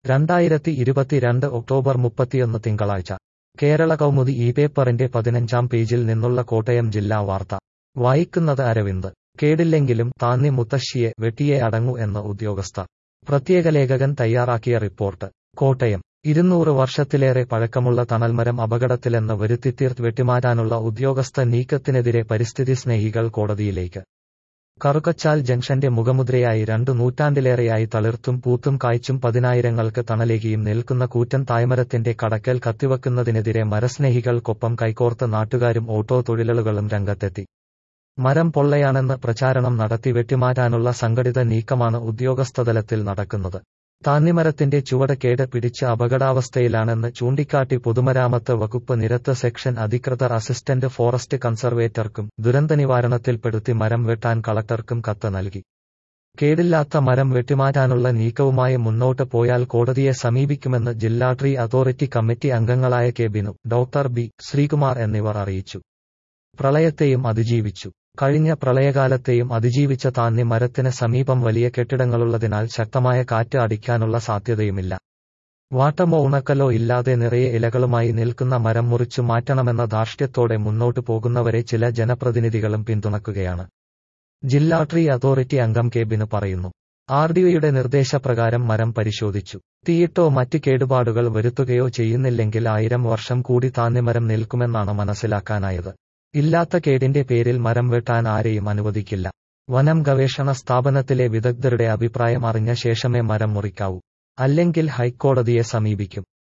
രണ്ടായിരത്തി ഇരുപത്തിരണ്ട് ഒക്ടോബർ മുപ്പത്തിയൊന്ന് തിങ്കളാഴ്ച കേരള കൗമുദി ഈ പേപ്പറിന്റെ പതിനഞ്ചാം പേജിൽ നിന്നുള്ള കോട്ടയം ജില്ലാ വാർത്ത വായിക്കുന്നത് അരവിന്ദ് കേടില്ലെങ്കിലും താന്നി മുത്തശ്ശിയെ വെട്ടിയെ അടങ്ങൂ എന്ന് ഉദ്യോഗസ്ഥ പ്രത്യേക ലേഖകൻ തയ്യാറാക്കിയ റിപ്പോർട്ട് കോട്ടയം ഇരുന്നൂറ് വർഷത്തിലേറെ പഴക്കമുള്ള തണൽമരം അപകടത്തിലെന്ന് വരുത്തിത്തീർത്ത് വെട്ടിമാറ്റാനുള്ള ഉദ്യോഗസ്ഥ നീക്കത്തിനെതിരെ പരിസ്ഥിതി സ്നേഹികൾ കോടതിയിലേക്ക് കറുകച്ചാൽ ജംഗ്ഷന്റെ മുഖമുദ്രയായി രണ്ടു നൂറ്റാണ്ടിലേറെയായി തളിർത്തും പൂത്തും കായ്ച്ചും പതിനായിരങ്ങൾക്ക് തണലേകിയും നിൽക്കുന്ന കൂറ്റൻ തായ്മരത്തിന്റെ കടക്കൽ കത്തിവെക്കുന്നതിനെതിരെ മരസ്നേഹികൾക്കൊപ്പം കൈകോർത്ത് നാട്ടുകാരും ഓട്ടോ തൊഴിലാളികളും രംഗത്തെത്തി മരം പൊള്ളയാണെന്ന് പ്രചാരണം നടത്തി വെട്ടിമാറ്റാനുള്ള സംഘടിത നീക്കമാണ് ഉദ്യോഗസ്ഥതലത്തിൽ നടക്കുന്നത് താന്നിമരത്തിന്റെ ചുവട് കേട് പിടിച്ച് അപകടാവസ്ഥയിലാണെന്ന് ചൂണ്ടിക്കാട്ടി പൊതുമരാമത്ത് വകുപ്പ് നിരത്ത് സെക്ഷൻ അധികൃതർ അസിസ്റ്റന്റ് ഫോറസ്റ്റ് കൺസർവേറ്റർക്കും ദുരന്തനിവാരണത്തിൽപ്പെടുത്തി മരം വെട്ടാൻ കളക്ടർക്കും കത്ത് നൽകി കേടില്ലാത്ത മരം വെട്ടിമാറ്റാനുള്ള നീക്കവുമായി മുന്നോട്ട് പോയാൽ കോടതിയെ സമീപിക്കുമെന്ന് ജില്ലാ ട്രീ അതോറിറ്റി കമ്മിറ്റി അംഗങ്ങളായ K Binu doctor B Sreekumar എന്നിവർ അറിയിച്ചു പ്രളയത്തെയും അതിജീവിച്ചു കഴിഞ്ഞ പ്രളയകാലത്തെയും അതിജീവിച്ച താന്നി മരത്തിന് സമീപം വലിയ കെട്ടിടങ്ങളുള്ളതിനാൽ ശക്തമായ കാറ്റ് അടിക്കാനുള്ള സാധ്യതയുമില്ല വാട്ടമോ ഉണക്കലോ ഇല്ലാതെ നിറയെ ഇലകളുമായി നിൽക്കുന്ന മരം മുറിച്ചു മാറ്റണമെന്ന ധാർഷ്ട്യത്തോടെ മുന്നോട്ടു പോകുന്നവരെ ചില ജനപ്രതിനിധികളും പിന്തുണക്കുകയാണ് ജില്ലാ ട്രീ അതോറിറ്റി അംഗം കെ ബിനു പറയുന്നു ആർ ഡിഒയുടെ നിർദ്ദേശപ്രകാരം മരം പരിശോധിച്ചു തീയിട്ടോ മറ്റ് കേടുപാടുകൾ വരുത്തുകയോ ചെയ്യുന്നില്ലെങ്കിൽ ആയിരം വർഷം കൂടി താന്നിമരം നിൽക്കുമെന്നാണ് മനസ്സിലാക്കാനായത് ഇല്ലാത്ത കേടിന്റെ പേരിൽ മരം വെട്ടാൻ ആരെയും അനുവദിക്കില്ല വനം ഗവേഷണ സ്ഥാപനത്തിലെ വിദഗ്ധരുടെ അഭിപ്രായം അറിഞ്ഞ ശേഷമേ മരം മുറിക്കാവൂ അല്ലെങ്കിൽ ഹൈക്കോടതിയെ സമീപിക്കും